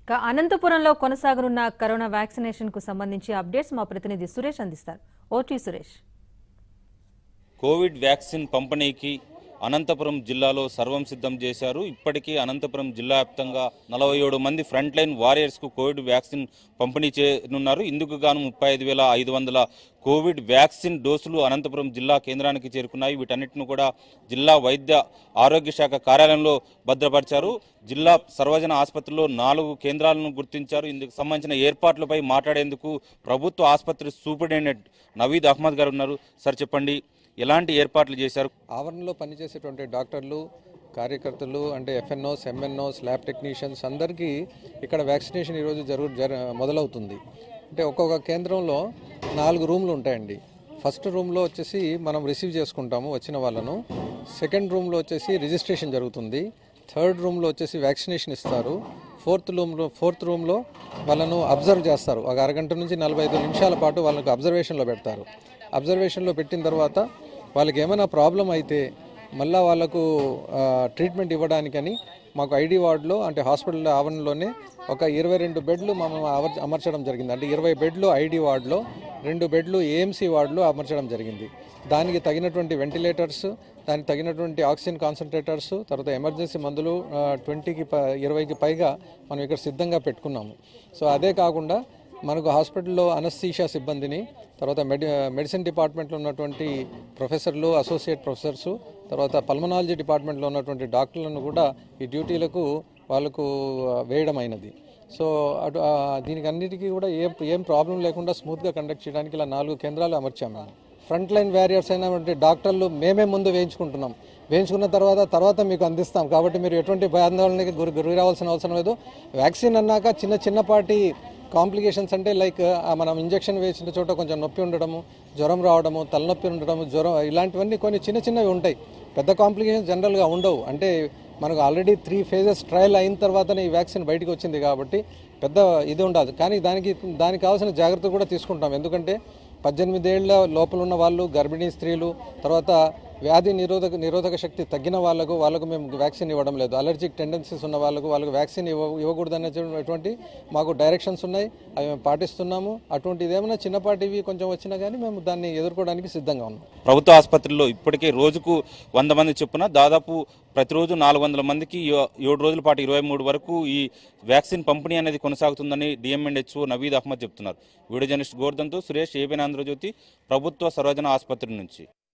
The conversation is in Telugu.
ఇక అనంతపురంలో కొనసాగనున్న కరోనా వ్యాక్సినేషన్ కు సంబంధించి అప్డేట్స్ మా ప్రతినిధి సురేష్ అందిస్తారు ఓటీ సురేష్ కోవిడ్ వ్యాక్సిన్ పంపిణీకి అనంతపురం జిల్లాలో సర్వం సిద్ధం చేశారు ఇప్పటికీ అనంతపురం జిల్లా వ్యాప్తంగా నలభై ఏడు మంది ఫ్రంట్ లైన్ వారియర్స్కు కోవిడ్ వ్యాక్సిన్ పంపిణీ చేయనున్నారు ఇందుకు గాను ముప్పై ఐదు వేల ఐదు వందల కోవిడ్ వ్యాక్సిన్ డోసులు అనంతపురం జిల్లా కేంద్రానికి చేరుకున్నాయి వీటన్నిటిని కూడా జిల్లా వైద్య ఆరోగ్య శాఖ కార్యాలయంలో భద్రపరిచారు జిల్లా సర్వజన ఆసుపత్రిలో నాలుగు కేంద్రాలను గుర్తించారు ఇందుకు సంబంధించిన ఏర్పాట్లపై మాట్లాడేందుకు ప్రభుత్వ ఆసుపత్రి సూపరింటెండెంట్ నవీద్ అహ్మద్ గారు ఉన్నారు సార్ చెప్పండి ఎలాంటి ఏర్పాట్లు చేశారు ఆవరణలో పనిచేసేటువంటి డాక్టర్లు కార్యకర్తలు అంటే ఎఫ్ఎన్ఓస్ ఎంఎన్ఓస్ ల్యాబ్ టెక్నీషియన్స్ అందరికీ ఇక్కడ వ్యాక్సినేషన్ ఈరోజు జరుగు జర మొదలవుతుంది అంటే ఒక్కొక్క కేంద్రంలో నాలుగు రూమ్లు ఉంటాయండి ఫస్ట్ రూమ్లో వచ్చేసి మనం రిసీవ్ చేసుకుంటాము వచ్చిన వాళ్ళను సెకండ్ రూమ్లో వచ్చేసి రిజిస్ట్రేషన్ జరుగుతుంది థర్డ్ రూమ్లో వచ్చేసి వ్యాక్సినేషన్ ఇస్తారు ఫోర్త్ రూమ్లో ఫోర్త్ రూమ్లో వాళ్ళను అబ్జర్వ్ చేస్తారు ఒక అరగంట నుంచి నలభై ఐదు నిమిషాల పాటు వాళ్ళకు అబ్జర్వేషన్లో పెడతారు అబ్జర్వేషన్లో పెట్టిన తర్వాత వాళ్ళకి ఏమైనా ప్రాబ్లం అయితే మళ్ళా వాళ్ళకు ఆ, ట్రీట్మెంట్ ఇవ్వడానికని మాకు ఐడి వార్డులో అంటే హాస్పిటల్ ఆవరణలోనే ఒక ఇరవై రెండు బెడ్లు మనం అమర్- అమర్చడం జరిగింది అంటే ఇరవై బెడ్లు ఐడి వార్డులో రెండు బెడ్లు ఏఎంసీ వార్డులో అమర్చడం జరిగింది దానికి తగినటువంటి వెంటిలేటర్స్ దానికి తగినటువంటి ఆక్సిజన్ కాన్సన్ట్రేటర్స్ తర్వాత ఎమర్జెన్సీ మందులు ట్వంటీకి ప ఇరవైకి పైగా మనం ఇక్కడ సిద్ధంగా పెట్టుకున్నాము సో అదే కాకుండా మనకు హాస్పిటల్లో అనస్థీషియా సిబ్బందిని తర్వాత మెడి మెడిసిన్ డిపార్ట్మెంట్లో ఉన్నటువంటి ప్రొఫెసర్లు అసోసియేట్ ప్రొఫెసర్స్ తర్వాత పల్మనాలజీ డిపార్ట్మెంట్లో ఉన్నటువంటి డాక్టర్లను కూడా ఈ డ్యూటీలకు వాళ్ళకు ఆ, వేయడం అయినది సో అటు ఆ, దీనికి అన్నిటికీ కూడా ఏం ఏం ప్రాబ్లం లేకుండా స్మూత్గా కండక్ట్ చేయడానికి ఇలా నాలుగు కేంద్రాలు అమర్చాము మేము ఫ్రంట్ లైన్ వ్యారియర్స్ అయినటువంటి డాక్టర్లు మేమే ముందు వేయించుకుంటున్నాం వేయించుకున్న తర్వాత తర్వాత మీకు అందిస్తాం కాబట్టి మీరు ఎటువంటి భయాందోళనకి గురి గురి రావాల్సిన అవసరం లేదు వ్యాక్సిన్ అన్నాక చిన్న చిన్నపాటి కాంప్లికేషన్స్ అంటే లైక్ ఆ మనం ఇంజెక్షన్ వేసిన చోట కొంచెం నొప్పి ఉండడము జ్వరం రావడము తలనొప్పి ఉండడము జ్వరం ఇలాంటివన్నీ కొన్ని చిన్న చిన్నవి ఉంటాయి పెద్ద కాంప్లికేషన్స్ జనరల్గా ఉండవు అంటే మనకు ఆల్రెడీ త్రీ ఫేజెస్ ట్రయల్ అయిన తర్వాతనే ఈ వ్యాక్సిన్ బయటికి వచ్చింది కాబట్టి పెద్ద ఇది ఉండదు కానీ దానికి దానికి కావాల్సిన జాగ్రత్త కూడా తీసుకుంటాం ఎందుకంటే పద్దెనిమిదేళ్ల లోపల ఉన్న వాళ్ళు గర్భిణీ స్త్రీలు తర్వాత వ్యాధి నిరోధక నిరోధక శక్తి తగ్గిన వాళ్ళకు వాళ్ళకు మేము వ్యాక్సిన్ ఇవ్వడం లేదు అలర్జిక్ టెండెన్సీస్ ఉన్న వాళ్ళకు వాళ్ళకు వ్యాక్సిన్ ఇవ్వ ఇవ్వకూడదు అనేటువంటి మాకు డైరెక్షన్స్ ఉన్నాయి అవి మేము పాటిస్తున్నాము అటువంటిది ఏమైనా చిన్నపాటివి కొంచెం వచ్చినా కానీ మేము దాన్ని ఎదుర్కోవడానికి సిద్ధంగా ఉన్నాం ప్రభుత్వ ఆసుపత్రుల్లో ఇప్పటికే రోజుకు వంద మంది చొప్పున దాదాపు ప్రతిరోజు నాలుగు వందల మందికి ఏ- ఏడు రోజుల పాటు ఇరవై మూడు వరకు ఈ వ్యాక్సిన్ పంపిణీ అనేది కొనసాగుతుందని డిఎంఎండ్హెచ్ఓ నవీద్ అహ్మద్ చెప్తున్నారు వీడియో జర్నలిస్ట్ గోర్ధన్తో సురేష్ ఏబిన్ ఆంధ్రజ్యోతి ప్రభుత్వ సర్వజన ఆసుపత్రి నుంచి